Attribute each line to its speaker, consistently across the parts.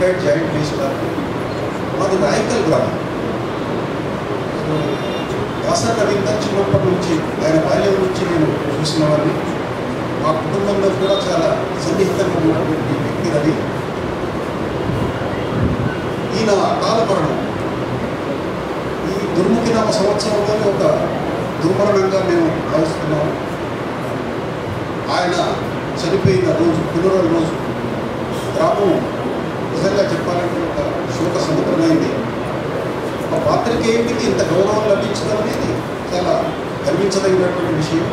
Speaker 1: United joint base party మాది రాయకల్ గ్రామం so దాసా Ravinder చిన్నప్పటి నుంచి ఆయన బాల్యం నుంచి నేను చూసిన వాడిని మా కుటుంబంలో కూడా చాలా సన్నిహితంగా ఉన్నటువంటి వ్యక్తి రవి ఈయన కాలపరణం ఈ దుర్ముఖి నామ సంవత్సరంలోనే ఒక దుర్మరణంగా మేము భావిస్తున్నాము ఆయన చనిపోయిన రోజు పునరుల రోజు గ్రామం నిజంగా చెప్పాలంటే ఒక శోక సముద్రమైంది ఒక పాత్రికేయుడికి ఇంత గౌరవం లభించడం అనేది చాలా గర్వించదగినటువంటి విషయం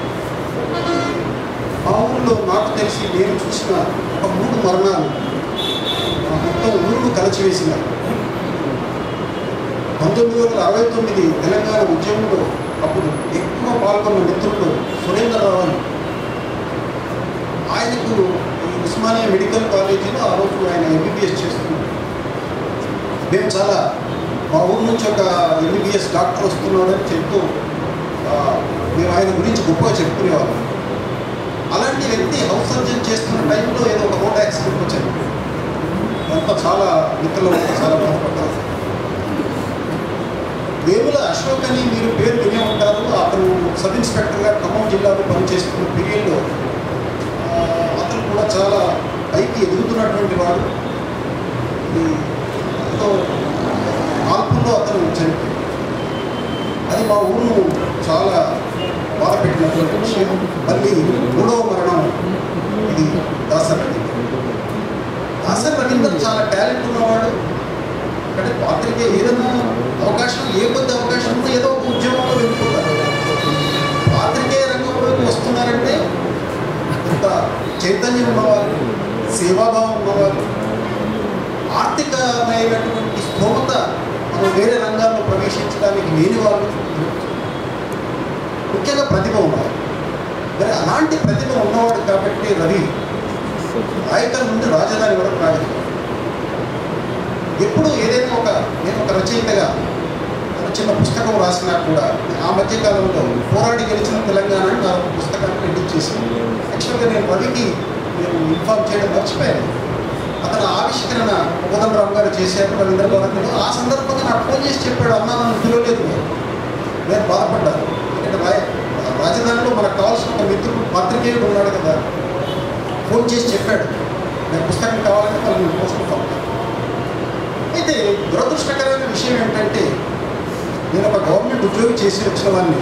Speaker 1: మా ఊళ్ళో నాకు తెలిసి నేను చూసిన ఒక మూడు మరణాలు ఆ మొత్తం ఊరును కలిచివేసినారు పంతొమ్మిది వందల అరవై తొమ్మిది తెలంగాణ ఉద్యమంలో అప్పుడు ఎక్కువ పాల్గొన్న మిత్రులు సురేంద్రరావు అని ఆయనకు ఈ ఉస్మానియా మెడికల్ కాలేజీలో ఆ రోజు ఆయన ఎంబీబీఎస్ చేస్తున్నారు మేము చాలా మా ఊరు నుంచి ఒక ఎంబీబీఎస్ డాక్టర్ వస్తున్నాడని చెప్తూ ఆ, మేము ఆయన గురించి గొప్పగా చెప్పుకునేవాళ్ళం అలాంటి వ్యక్తి హౌస్ సర్జన్ చేస్తున్న టైంలో ఏదో ఒక రోడ్ యాక్సిడెంట్ వచ్చాయి అంతా చాలా మిత్రులు అంతా చాలా బాధపడ్డారు వేముల అశోక్ అని మీరు పేరు వినే ఉంటారు అతను సబ్ ఇన్స్పెక్టర్గా ఖమ్మం జిల్లాలో పనిచేస్తున్న పీరియడ్లో ఆ, అతను కూడా చాలా పైకి ఎదుగుతున్నటువంటి వాడు ఈ ఎంతో మార్పుల్లో అతను చనిపోయాడు అది మా ఊరును చాలా బాధ పెట్టినటువంటి విషయం మళ్ళీ మూడవ మరణం ఇది దాసర్ రవీందర్ దాసర్ రవీందర్ చాలా టాలెంట్ ఉన్నవాడు అంటే పాత్రికే ఏదైనా అవకాశం ఏ కొద్ది అవకాశం ఉందో ఏదో ఒక ఉద్యమంలో వెళ్ళిపోతారు పాత్రికేయ రంగంలోకి వస్తున్నారంటే ఇంత చైతన్యం ఉన్నవారు సేవాభావం ఉన్నవారు ఆర్థికమైనటువంటి స్తోమత మనం వేరే రంగాల్లో ప్రవేశించడానికి లేని వాళ్ళు ముఖ్యంగా ప్రతిభ ఉన్నారు మరి అలాంటి ప్రతిభ ఉన్నవాడు కాబట్టి రవి రాయకల్ నుండి రాజధాని వరకు రాజకీయం ఎప్పుడు ఏదైనా ఒక నేను ఒక రచయితగా ఒక చిన్న పుస్తకం రాసినా కూడా ఆ మధ్యకాలంలో పోరాడి గెలిచిన తెలంగాణ అని నా ఒక పుస్తకాన్ని ఎడిట్ చేశాను యాక్చువల్గా నేను రవికి నేను ఇన్ఫార్మ్ చేయడం మర్చిపోయాను అతను ఆవిష్కరణ కోదండరావు గారు చేశారు రవీంద్ర భవన్లో ఆ సందర్భంగా నాకు ఫోన్ చేసి చెప్పాడు అన్నా నన్ను పిలవలేదు మీరు." నేను బాధపడ్డాను ఎందుకంటే రాయ రాజధానిలో మనకు కావాల్సిన ఒక మిత్రుడు పత్రికేయుడు ఉన్నాడు కదా ఫోన్ చేసి చెప్పాడు నేను పుస్తకం కావాలంటే వాళ్ళు నేను పోస్ట్ పంపుతాను అయితే దురదృష్టకరమైన విషయం ఏంటంటే నేను ఒక గవర్నమెంట్ ఉద్యోగి చేసి వచ్చిన వాడిని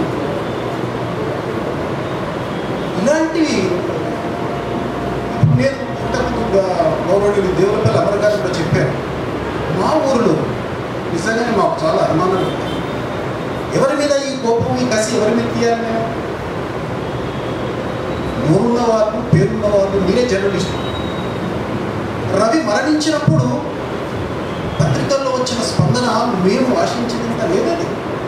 Speaker 1: ఇలాంటివి ఇప్పుడు నేను ఇంతకుముందు గా- గౌరవనీయులు దేవులపల్లి అమర్ గారు కూడా చెప్పారు మా ఊరిలో నిజంగానే మాకు చాలా అనుమానాలు ఉన్నాయి ఎవరి మీద ఈ కోపం ఈ కసి ఎవరి మీద తీయాలి మేము నోరున్న వాళ్ళు పేరున్న వాళ్ళు మీరే జర్నలిస్ట్ రవి మరణించినప్పుడు పత్రికల్లో వచ్చిన స్పందన మేము ఆశించినంత లేదది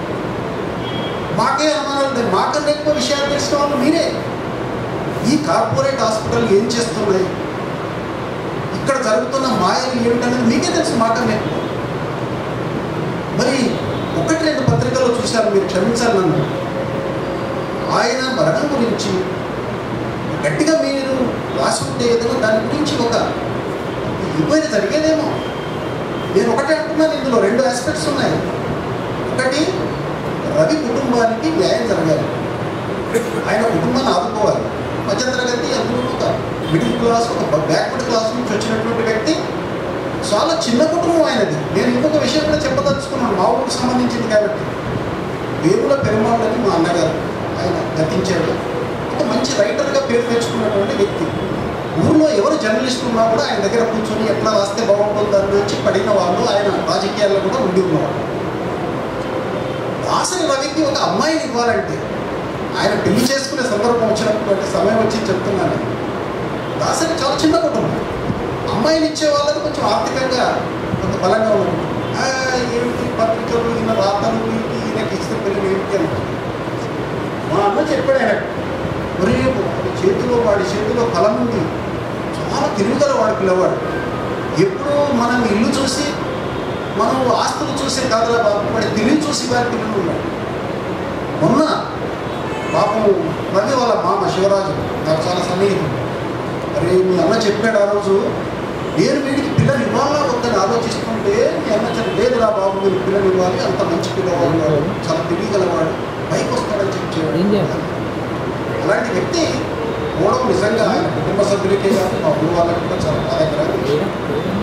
Speaker 1: మాకే అనుమానాలు ఉన్నాయి మాకన్నా ఎక్కువ విషయాలు తెలిసిన వాళ్ళు మీరే ఈ కార్పొరేట్ హాస్పిటల్ ఏం చేస్తున్నాయి ఇక్కడ జరుగుతున్న మాయలు ఏమిటనేది మీకే తెలుసు మాకన్నా ఎక్కువ మరి ఒకటి రెండు పత్రికల్లో చూశారు మీరు క్షమించాలి నన్ను ఆయన మరణం గురించి గట్టిగా మీరు రాసి ఉంటే ఏదైనా దాని గురించి ఒక ఎంక్వైరీ జరిగేదేమో నేను ఒకటే అంటున్నాను ఇందులో రెండు ఆస్పెక్ట్స్ ఉన్నాయి ఒకటి రవి కుటుంబానికి న్యాయం జరగాలి ఆయన కుటుంబాన్ని ఆదుకోవాలి మధ్యతరగతి అందులో ఒక మిడిల్ క్లాస్ ఒక బ్యాక్వర్డ్ క్లాస్ నుంచి వచ్చినటువంటి వ్యక్తి చాలా చిన్న కుటుంబం ఆయనది నేను ఇంకొక విషయం కూడా చెప్పదలుచుకున్నాను మా ఊరికి సంబంధించింది కాబట్టి వేముల పెరుమాళ్ళని మా అన్నగారు ఆయన గతించాడు ఒక మంచి రైటర్గా పేరు తెచ్చుకున్నటువంటి వ్యక్తి ఊర్లో ఎవరు జర్నలిస్ట్ ఉన్నా కూడా ఆయన దగ్గర కూర్చొని ఎట్లా రాస్తే బాగుంటుంది అని వచ్చి పడిన వాళ్ళు ఆయన రాజకీయాల్లో కూడా ఉండి ఉన్నవాడు దాసరి రవికి ఒక అమ్మాయిని ఇవ్వాలంటే ఆయన పెళ్లి చేసుకునే సందర్భం వచ్చినటువంటి సమయం వచ్చి చెప్తున్నాను దాసరి చాలా చిన్న కుటుంబం అమ్మాయిని ఇచ్చే వాళ్ళకి కొంచెం ఆర్థికంగా కొంత బలంగా ఉంటుంది "ఆ, ఏమిటి పత్రికలు ఈయన రాతలు ఏంటి ఈయనకి ఇస్తే పిల్లలు ఏంటి అని మా అన్న చెప్పాడు ఆయన ఒరే వాడి చేతిలో వాడి చేతిలో కలం ఉంది చాలా తిరుగుదల వాడి పిల్లవాడు ఎప్పుడు మనం ఇల్లు చూసి మనం ఆస్తులు చూసే కాదురా బాబు వాడి తెలివి చూసి వాడి పిల్లలు ఉన్నాడు మొన్న పాపం రవి వాళ్ళ మామ శివరాజు నాకు చాలా సన్నిహితుడు అరే మీ అన్న చెప్పాడు ఆ రోజు నేను వీడికి పిల్లలు ఇవ్వాలా వద్దని ఆలోచిస్తుంటే మీ అన్న చెప్పి లేదురా బాబు మీరు పిల్లలు ఇవ్వాలి అంత మంచి పిల్లవాడు వాడు చాలా తెలియగలవాడు పైకి వస్తాడని చెప్పి
Speaker 2: ఏం చేయాలి?
Speaker 1: అలాంటి వ్యక్తి పోవడం నిజంగా ఆయన కుటుంబ సభ్యులకే కాదు మా ఊరు వాళ్ళకి కూడా చాలా బాధాకరంగా ఉంది.
Speaker 2: ఏం- ఏం